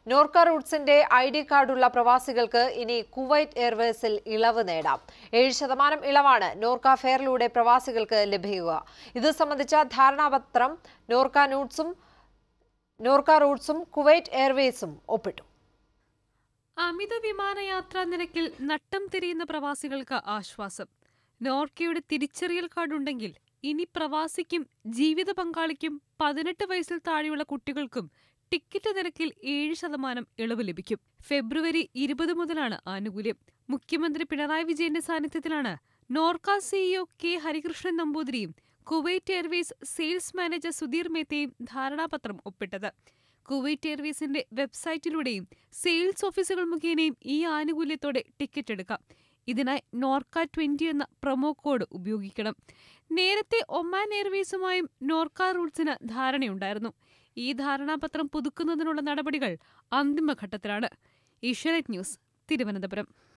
നോർക്ക റൂട്ട്സിന്റെ I D കാർഡുള്ള പ്രവാസികൾക്ക് ഇനി കുവൈറ്റ് എയർവേസിൽ ഇളവ് നേടാം ഏഴ് ശതമാനം ഇളവാണ് നോർക്ക ഫെയറിലൂടെ പ്രവാസികൾക്ക് ലഭിക്കുക ഇത് സംബന്ധിച്ച ധാരണാപത്രം നോർക്ക നൂട്ട്സും നോർക്ക റൂട്ട്സും കുവൈറ്റ് എയർവേസും ഒപ്പിട്ടു അമിത വിമാനയാത്രാ നിരക്കിൽ നട്ടം തിരിയുന്ന പ്രവാസികൾക്ക് ആശ്വാസം നോർക്കയുടെ തിരിച്ചറിയൽ കാർഡുണ്ടെങ്കിൽ ഇനി പ്രവാസിക്കും ജീവിത പങ്കാളിക്കും പതിനെട്ട് വയസ്സിൽ താഴെയുള്ള കുട്ടികൾക്കും ടിക്കറ്റ് നിരക്കിൽ ഏഴ് ശതമാനം ഇളവ് ലഭിക്കും ഫെബ്രുവരി ഇരുപത് മുതലാണ് ആനുകൂല്യം മുഖ്യമന്ത്രി പിണറായി വിജയന്റെ സാന്നിധ്യത്തിലാണ് നോർക്ക സിഇഒ കെ ഹരികൃഷ്ണൻ നമ്പൂതിരിയും Kuwait airways sales manager Sudheer മേത്തയും ധാരണാപത്രം ഒപ്പിട്ടത് കുവൈറ്റ് എയർവേസിന്റെ വെബ്സൈറ്റിലൂടെയും സെയിൽസ് ഓഫീസുകൾ മുഖേനയും ഈ ആനുകൂല്യത്തോടെ ടിക്കറ്റ് എടുക്കാം ഇതിനായി നോർക്ക ട്വന്റി എന്ന പ്രൊമോ കോഡ് ഉപയോഗിക്കണം നേരത്തെ ഒമാൻ എയർവേസുമായും നോർക്ക റൂട്ട്സിന് ധാരണയുണ്ടായിരുന്നു ഈ ധാരണാപത്രം പുതുക്കുന്നതിനുള്ള നടപടികൾ അന്തിമഘട്ടത്തിലാണ് ഏഷ്യാനെറ്റ് ന്യൂസ് തിരുവനന്തപുരം